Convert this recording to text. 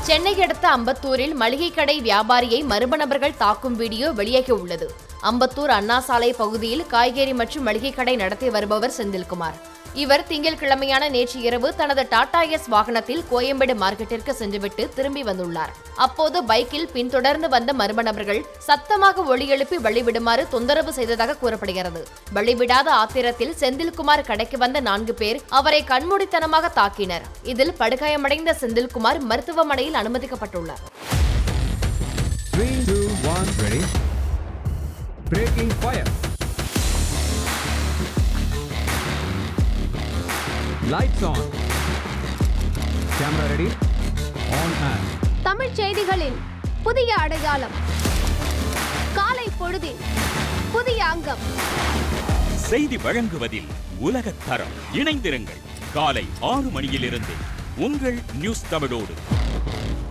சென்னை அடுத்த அம்பத்தூரில் மளிகை கடை வியாபாரியை மர்ம நபர்கள் தாக்கும் வீடியோ வெளியாகி உள்ளது அம்பத்தூர் அண்ணா சாலை பகுதியில் காய்கறி மற்றும் மளிகை கடை நடத்தி வருபவர் செந்தில்குமார் இவர் திங்கட்கிழமையான நேற்று இரவு தனது டாடா எஸ் வாகனத்தில் கோயம்பேடு மார்க்கெட்டிற்கு சென்றுவிட்டு திரும்பி வந்துள்ளார் அப்போது பைக்கில் பின்தொடர்ந்து வந்த மர்ம நபர்கள் சத்தமாக ஒலி எழுப்பி வழிவிடுமாறு தொந்தரவு செய்ததாக கூறப்படுகிறது வழிவிடாத ஆத்திரத்தில் செந்தில்குமார் கடைக்கு வந்த நான்கு பேர் அவரை கண்மூடித்தனமாக தாக்கினர் இதில் படுகாயமடைந்த செந்தில்குமார் மருத்துவமனையில் அனுமதிக்கப்பட்டுள்ளார் Three, two, one, ready. Breaking fire. Lights on. Camera ready. On and. Tamil செய்திகளின் புதிய அடையாளம் காலை பொழுதில் புதிய அங்கம் செய்தி வழங்குவதில் உலகத் தரம் இணைந்திருங்கள் காலை ஆறு மணியிலிருந்து உங்கள் நியூஸ் தமிழோடு